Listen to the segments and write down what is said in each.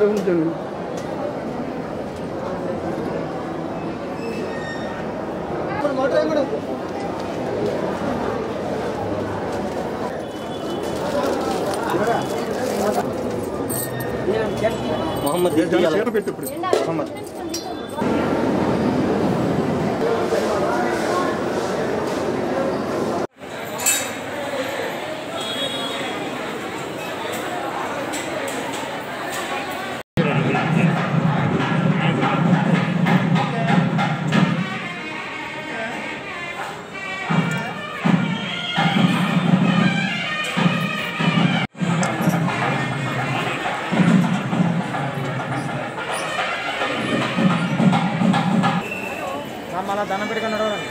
జరుగుతుంది మొహమ్మద్ పెట్టు ఇప్పుడు మొహమ్మద్ మళ్ళా దండం పెట్టుకుని నడవండి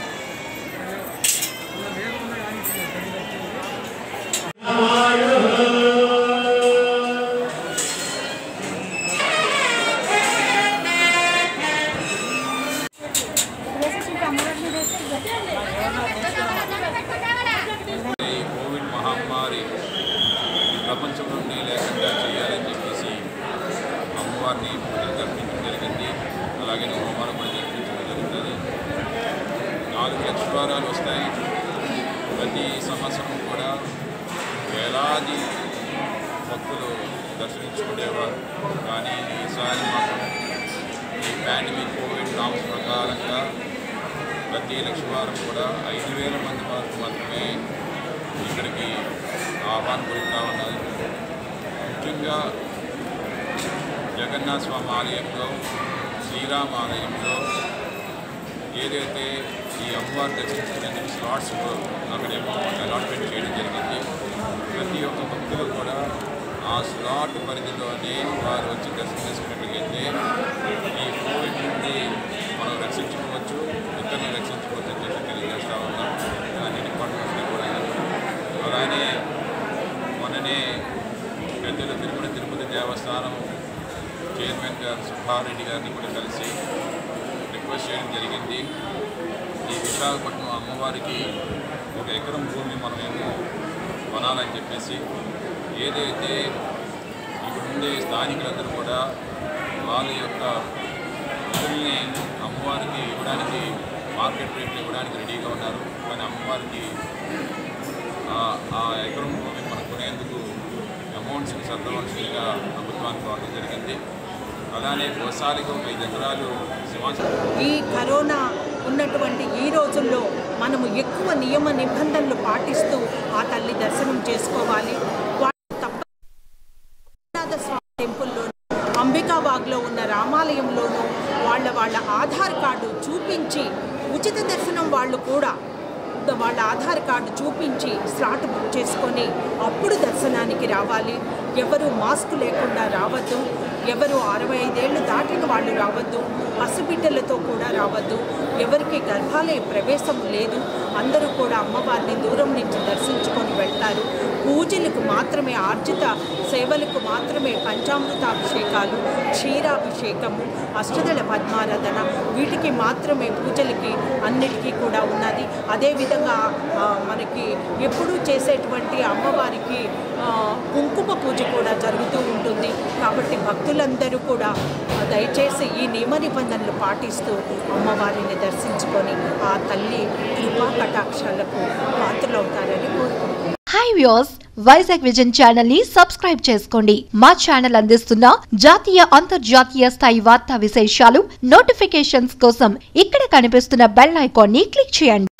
ఈ కోవిడ్ మహమ్మారి ప్రపంచం నుండి లేకుండా చేయాలని చెప్పేసి అమ్మవారిని పూజలు జరిపించడం జరిగింది అలాగే హోమాలు కూడా జరిపించడం జరుగుతుంది నాలుగు లక్షవారాలు వస్తాయి ప్రతి సంవత్సరం కూడా వేలాది భక్తులు దర్శించుకునేవారు కానీ ఈసారి మాత్రం ఈ పాండమిక్ కోవిడ్ నామ్స్ ప్రకారంగా ప్రతి లక్షవారం కూడా ఐదు వేల మంది వరకు మాత్రమే ఇక్కడికి ఆహ్వానం పలుకుతా ఉన్నారు ముఖ్యంగా జగన్నాథ స్వామి ఆలయంలో శ్రీరామ ఆలయంలో ఏదైతే ఈ అమ్మవారి దర్శించుకునేందుకు స్లాట్స్ అక్కడేమో అలాట్మెంట్ చేయడం జరిగింది ప్రతి ఒక్క భక్తులు కూడా ఆ స్లాట్ పరిధిలోనే వారు వచ్చి దర్శనం చేసుకున్నట్లయితే ఈ కోవిడ్ నుండి మనం రక్షించుకోవచ్చు ఇతరులను రక్షించుకోవచ్చు అని చెప్పి తెలియజేస్తా ఉన్నాం అన్ని డిపార్ట్మెంట్స్ని కూడా అలానే మొన్ననే పెద్దలు తిరుమల తిరుపతి దేవస్థానం చైర్మన్ గారు సుబ్బారెడ్డి గారిని కూడా కలిసి రిక్వెస్ట్ చేయడం జరిగింది ఈ విశాఖపట్నం అమ్మవారికి ఒక ఎకరం భూమి మనమేమో కొనాలని చెప్పేసి ఏదైతే ఇక్కడ ఉండే స్థానికులందరూ కూడా వాళ్ళ యొక్క భూమిని అమ్మవారికి ఇవ్వడానికి మార్కెట్ రేట్లు ఇవ్వడానికి రెడీగా ఉన్నారు కానీ అమ్మవారికి ఆ- ఆ ఎకరం భూమి మనం కొనేందుకు అమౌంట్స్ని సర్దవలసిందిగా ప్రభుత్వానికి కోరడం జరిగింది అలానే గోసాలికి ఒక ఐదు ఎకరాలు సింహాచలం ఈ కరోనా ఉన్నటువంటి ఈ రోజుల్లో మనము ఎక్కువ నియమ నిబంధనలు పాటిస్తూ ఆ తల్లి దర్శనం చేసుకోవాలి వాళ్ళు తప్ప రంగనాథ స్వామి టెంపుల్లోను అంబికాబాగ్లో ఉన్న రామాలయంలోనూ వాళ్ళ వాళ్ళ ఆధార్ కార్డు చూపించి ఉచిత దర్శనం వాళ్ళు కూడా వాళ్ళ ఆధార్ కార్డు చూపించి స్లాట్ బుక్ చేసుకొని అప్పుడు దర్శనానికి రావాలి ఎవరు మాస్క్ లేకుండా రావద్దు ఎవరు అరవై ఐదేళ్లు దాటిన వాళ్ళు రావద్దు పసిబిడ్డలతో కూడా రావద్దు ఎవరికి గర్భాలయ ప్రవేశం లేదు అందరూ కూడా అమ్మవారిని దూరం నుంచి దర్శించుకొని వెళ్తారు పూజలకు మాత్రమే ఆర్జిత సేవలకు మాత్రమే పంచామృతాభిషేకాలు క్షీరాభిషేకము అష్టదళ పద్మారాధన వీటికి మాత్రమే పూజలకి అన్నిటికీ కూడా ఉన్నది అదేవిధంగా ఆ, మనకి ఎప్పుడూ చేసేటువంటి అమ్మవారికి ఆ, కుంకుమ పూజ కూడా జరుగుతూ ఉంటుంది కాబట్టి భక్తులందరూ కూడా ఆ, దయచేసి ఈ నియమ నిబంధనలు పాటిస్తూ అమ్మవారిని దర్శించుకొని ఆ తల్లి కృపా కటాక్షాలకు పాత్రలవుతారని కోరుకుంటున్నాను hi views Vizag vision channel ని సబ్స్క్రైబ్ చేసుకోండి మా ఛానల్ అందిస్తున్న జాతీయ అంతర్జాతీయ స్థాయి వార్తా విశేషాలు నోటిఫికేషన్స్ కోసం ఇక్కడ కనిపిస్తున్న బెల్ ఐకాన్ ని క్లిక్ చేయండి